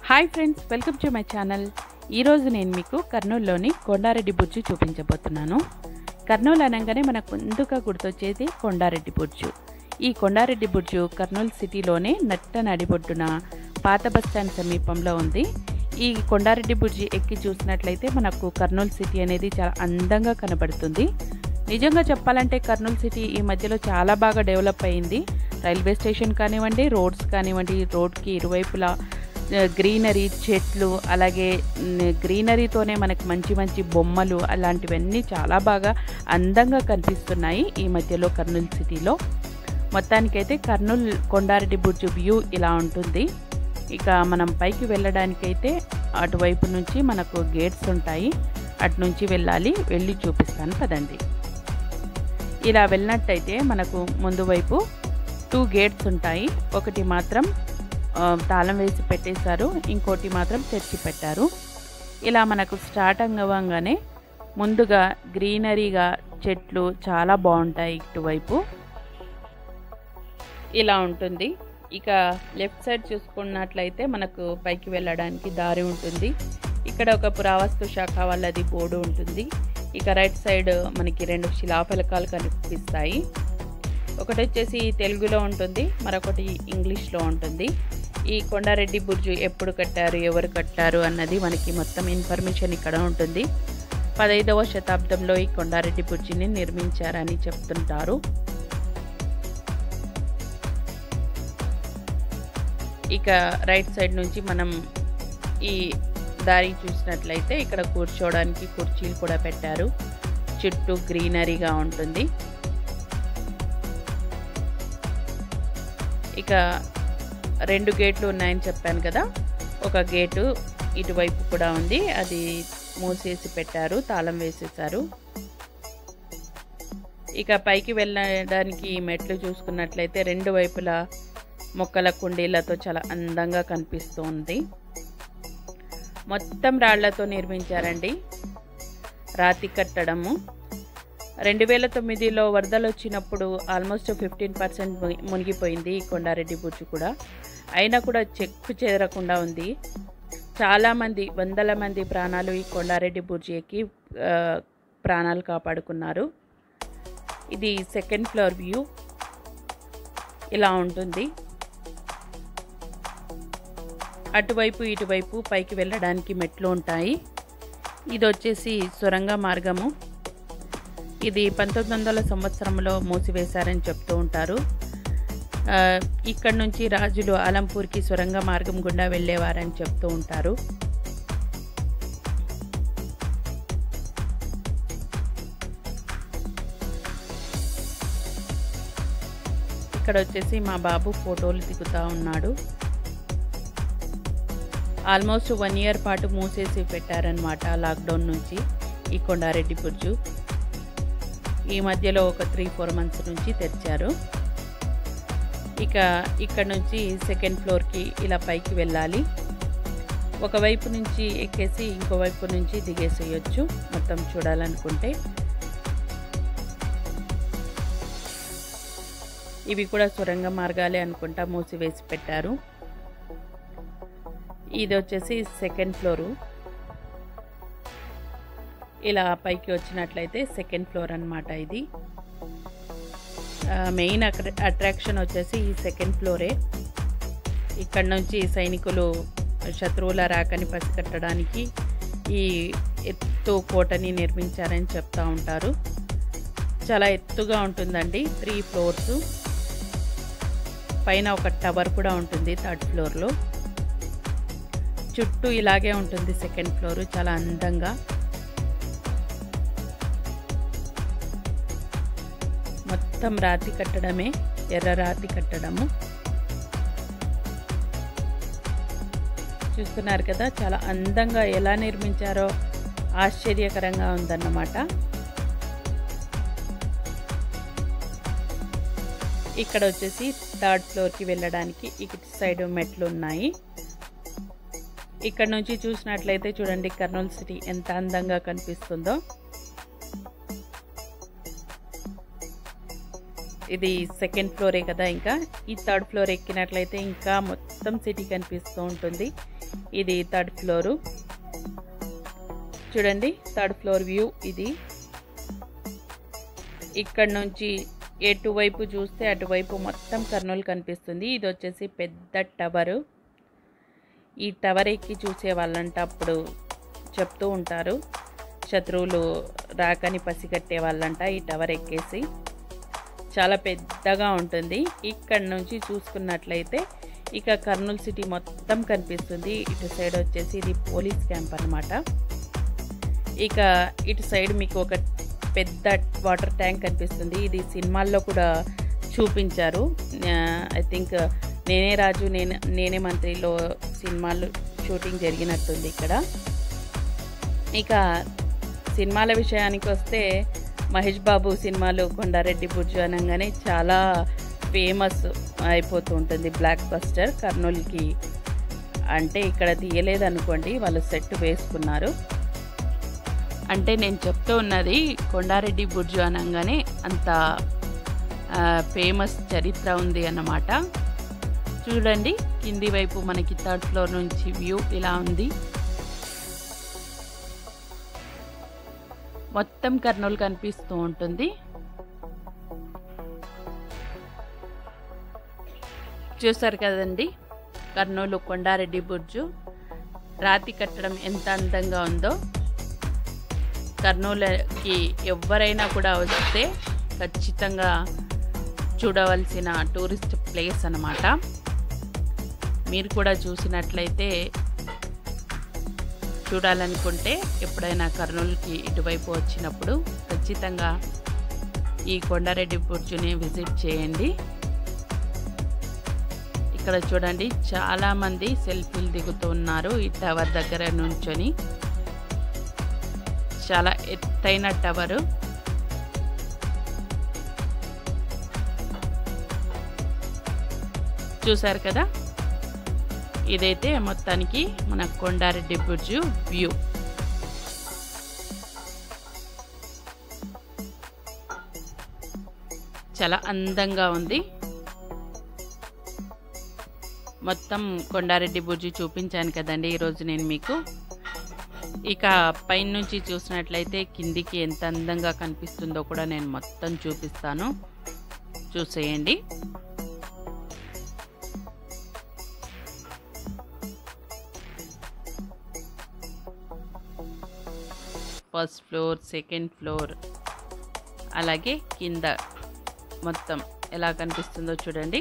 hi friends welcome to my channel ఈరోజు నేను మీకు కర్నూలులోని కొండారెడ్డి బుర్జు చూపించబోతున్నాను కర్నూలు అనగానే మనకు ముందుగా గుర్తొచ్చేది కొండారెడ్డి బుర్జు ఈ కొండారెడ్డి బుర్జు కర్నూలు సిటీలోనే నట్ట నడిబొడ్డున పాత బస్టాండ్ సమీపంలో ఉంది ఈ కొండారెడ్డి బుర్జి ఎక్కి చూసినట్లయితే మనకు కర్నూలు సిటీ అనేది చాలా అందంగా కనబడుతుంది నిజంగా చెప్పాలంటే కర్నూలు సిటీ ఈ మధ్యలో చాలా బాగా డెవలప్ అయింది రైల్వే స్టేషన్ కానివ్వండి రోడ్స్ కానివ్వండి రోడ్కి ఇరువైపులా ఆ, గ్రీనరీ చెట్లు అలాగే మ్, గ్రీనరీతోనే మనకి మంచి మంచి బొమ్మలు అలాంటివన్నీ చాలా బాగా అందంగా కనిపిస్తున్నాయి ఈ మధ్యలో కర్నూలు సిటీలో మొత్తానికైతే కర్నూలు కొండారెడ్డి బుర్జు వ్యూ ఇలా ఉంటుంది ఇక మనం పైకి వెళ్ళడానికైతే అటువైపు నుంచి మనకు గేట్స్ ఉంటాయి అటు నుంచి వెళ్ళాలి వెళ్ళి చూపిస్తాను పదండి ఇలా వెళ్ళినట్టయితే మనకు ముందు వైపు టూ గేట్స్ ఉంటాయి ఒకటి మాత్రం ఆ, తాళం వేసి పెట్టేశారు ఇంకోటి మాత్రం తెరిచి పెట్టారు ఇలా మనకు స్టార్ట్ అవ్వగానే ముందుగా గ్రీనరీగా చెట్లు చాలా బాగుంటాయి ఇటువైపు ఇలా ఉంటుంది ఇక లెఫ్ట్ సైడ్ చూసుకున్నట్లయితే మనకు పైకి వెళ్ళడానికి దారి ఉంటుంది ఇక్కడ ఒక పురావస్తు శాఖ వాళ్ళది బోర్డు ఉంటుంది ఇక రైట్ సైడ్ మనకి రెండు శిలాఫలకాలు కనిపిస్తాయి ఒకటి వచ్చేసి తెలుగులో ఉంటుంది మరొకటి ఇంగ్లీష్లో ఉంటుంది ఈ కొండారెడ్డి బుర్జు ఎప్పుడు కట్టారు ఎవరు కట్టారు అన్నది మనకి మొత్తం ఇన్ఫర్మేషన్ ఇక్కడ ఉంటుంది పదైదవ శతాబ్దంలో ఈ కొండారెడ్డి బుర్జిని నిర్మించారని చెప్తుంటారు ఇక రైట్ సైడ్ నుంచి మనం ఈ దారి చూసినట్లయితే ఇక్కడ కూర్చోవడానికి కుర్చీలు కూడా పెట్టారు చుట్టూ గ్రీనరీగా ఉంటుంది ఇక రెండు గేట్లు ఉన్నాయని చెప్పాను కదా ఒక గేటు ఇటువైపు కూడా ఉంది అది మూసేసి పెట్టారు తాళం వేసేసారు ఇక పైకి వెళ్ళడానికి మెట్లు చూసుకున్నట్లయితే రెండు వైపులా మొక్కల కుండీలతో చాలా అందంగా కనిపిస్తూ ఉంది మొత్తం రాళ్లతో నిర్మించారండి రాతి కట్టడము రెండు వేల తొమ్మిదిలో వరదలు వచ్చినప్పుడు ఆల్మోస్ట్ ఫిఫ్టీన్ పర్సెంట్ మునిగిపోయింది ఈ కొండారెడ్డి బుర్జు కూడా అయినా కూడా చెక్కు చెదరకుండా ఉంది చాలామంది వందల మంది ప్రాణాలు ఈ కొండారెడ్డి బుర్జి ఎక్కి ఆ, ప్రాణాలు కాపాడుకున్నారు ఇది సెకండ్ ఫ్లోర్ వ్యూ ఇలా ఉంటుంది అటువైపు ఇటువైపు పైకి వెళ్ళడానికి మెట్లు ఉంటాయి ఇది వచ్చేసి సొరంగ మార్గము ఇది పంతొమ్మిది వందల సంవత్సరంలో మూసివేశారని చెప్తూ ఉంటారు ఆ, ఇక్కడ నుంచి రాజులు ఆలంపూర్కి సొరంగ మార్గం గుండా వెళ్ళేవారని చెప్తూ ఉంటారు ఇక్కడ వచ్చేసి మా బాబు ఫోటోలు దిగుతూ ఉన్నాడు ఆల్మోస్ట్ వన్ ఇయర్ పాటు మూసేసి పెట్టారనమాట లాక్డౌన్ నుంచి ఈ కొండారెడ్డి బుర్జు ఈ మధ్యలో ఒక త్రీ ఫోర్ మంత్స్ నుంచి తెరిచారు ఇక ఇక్కడ నుంచి సెకండ్ ఫ్లోర్కి ఇలా పైకి వెళ్ళాలి ఒకవైపు నుంచి ఎక్కేసి ఇంకో వైపు నుంచి దిగేసేయచ్చు మొత్తం చూడాలనుకుంటే ఇవి కూడా సొరంగ మార్గాలే అనుకుంటా మూసివేసి పెట్టారు ఇది వచ్చేసి సెకండ్ ఫ్లోరు ఇలా పైకి వచ్చినట్లయితే సెకండ్ ఫ్లోర్ అన్నమాట ఇది మెయిన్ అట్రాక్షన్ వచ్చేసి ఈ సెకండ్ ఫ్లోరే ఇక్కడ నుంచి సైనికులు శత్రువుల రాకని పసిగట్టడానికి ఈ ఎత్తు కోటని నిర్మించారని చెప్తా ఉంటారు చాలా ఎత్తుగా ఉంటుందండి త్రీ ఫ్లోర్స్ పైన ఒక టవర్ కూడా ఉంటుంది థర్డ్ ఫ్లోర్లో చుట్టూ ఇలాగే ఉంటుంది సెకండ్ ఫ్లోర్ చాలా అందంగా మొత్తం రాతి కట్టడమే ఎర్ర రాతి కట్టడము చూస్తున్నారు కదా చాలా అందంగా ఎలా నిర్మించారో ఆశ్చర్యకరంగా ఉందన్నమాట ఇక్కడ వచ్చేసి థర్డ్ ఫ్లోర్కి వెళ్ళడానికి ఇటు సైడ్ మెట్లు ఉన్నాయి ఇక్కడ నుంచి చూసినట్లయితే చూడండి కర్నూలు సిటీ ఎంత అందంగా కనిపిస్తుందో ఇది సెకండ్ ఫ్లోరే కదా ఇంకా ఈ థర్డ్ ఫ్లోర్ ఎక్కినట్లయితే ఇంకా మొత్తం సిటీ కనిపిస్తూ ఉంటుంది ఇది థర్డ్ ఫ్లోరు చూడండి థర్డ్ ఫ్లోర్ వ్యూ ఇది ఇక్కడ నుంచి ఎటువైపు చూస్తే అటువైపు మొత్తం కర్నూలు కనిపిస్తుంది ఇది వచ్చేసి పెద్ద టవరు ఈ టవర్ ఎక్కి చూసే వాళ్ళంట అప్పుడు చెప్తూ ఉంటారు శత్రువులు రాకని పసిగట్టే వాళ్ళంట ఈ టవర్ ఎక్కేసి చాలా పెద్దగా ఉంటుంది ఇక్కడ నుంచి చూసుకున్నట్లయితే ఇక కర్నూలు సిటీ మొత్తం కనిపిస్తుంది ఇటు సైడ్ వచ్చేసి ఇది పోలీస్ క్యాంప్ అనమాట ఇక ఇటు సైడ్ మీకు ఒక పెద్ద వాటర్ ట్యాంక్ కనిపిస్తుంది ఇది సినిమాల్లో కూడా చూపించారు ఐ థింక్ నేనే రాజు నేను నేనే మంత్రిలో సినిమాలు షూటింగ్ జరిగినట్టుంది ఇక్కడ ఇక సినిమాల విషయానికి వస్తే మహేష్ బాబు సినిమాలు కొండారెడ్డి బుర్జు అనగానే చాలా ఫేమస్ అయిపోతూ ఉంటుంది బ్లాక్ బస్టర్ కర్నూలుకి అంటే ఇక్కడ తీయలేదు అనుకోండి వాళ్ళు సెట్ వేసుకున్నారు అంటే నేను చెప్తూ ఉన్నది కొండారెడ్డి బుర్జు అనగానే అంత ఫేమస్ చరిత్ర ఉంది అన్నమాట చూడండి కింది వైపు మనకి థర్డ్ ఫ్లోర్ నుంచి వ్యూ ఇలా ఉంది మొత్తం కర్నూలు కనిపిస్తూ ఉంటుంది చూసారు కదండి కర్నూలు కొండారెడ్డి బుర్జు రాతి కట్టడం ఎంత అందంగా ఉందో కర్నూలుకి ఎవరైనా కూడా వస్తే ఖచ్చితంగా చూడవలసిన టూరిస్ట్ ప్లేస్ అన్నమాట మీరు కూడా చూసినట్లయితే చూడాలనుకుంటే ఎప్పుడైనా కర్నూలుకి ఇటువైపు వచ్చినప్పుడు ఖచ్చితంగా ఈ కొండారెడ్డి బుర్జుని విజిట్ చేయండి ఇక్కడ చూడండి చాలామంది సెల్ఫీలు దిగుతూ ఉన్నారు ఈ టవర్ దగ్గర నుంచొని చాలా ఎత్తైన టవరు చూసారు కదా ఇదైతే మొత్తానికి మన కొండారెడ్డి బుర్జు వ్యూ చాలా అందంగా ఉంది మొత్తం కొండారెడ్డి బుర్జు చూపించాను కదండి ఈరోజు నేను మీకు ఇక పైనుంచి చూసినట్లయితే కిందికి ఎంత అందంగా కనిపిస్తుందో కూడా నేను మొత్తం చూపిస్తాను చూసేయండి ఫస్ట్ ఫ్లోర్ సెకండ్ ఫ్లోర్ అలాగే కింద మొత్తం ఎలా కనిపిస్తుందో చూడండి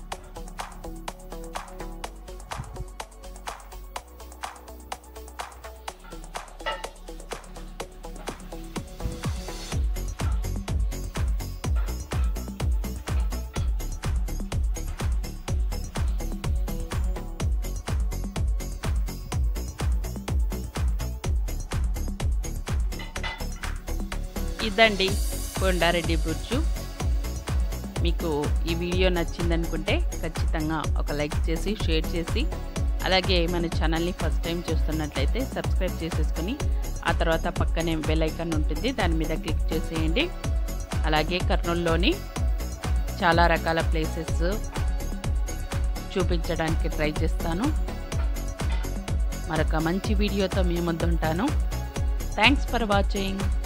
ఇదండి కొండారెడ్డి బుర్జు మీకు ఈ వీడియో నచ్చిందనుకుంటే ఖచ్చితంగా ఒక లైక్ చేసి షేర్ చేసి అలాగే మన ఛానల్ని ఫస్ట్ టైం చూస్తున్నట్లయితే సబ్స్క్రైబ్ చేసేసుకొని ఆ తర్వాత పక్కనే బెల్ ఐకాన్ ఉంటుంది దాని మీద క్లిక్ చేసేయండి అలాగే కర్నూలులోని చాలా రకాల ప్లేసెస్ చూపించడానికి ట్రై చేస్తాను మరొక మంచి వీడియోతో మీ ముందుంటాను థ్యాంక్స్ ఫర్ వాచింగ్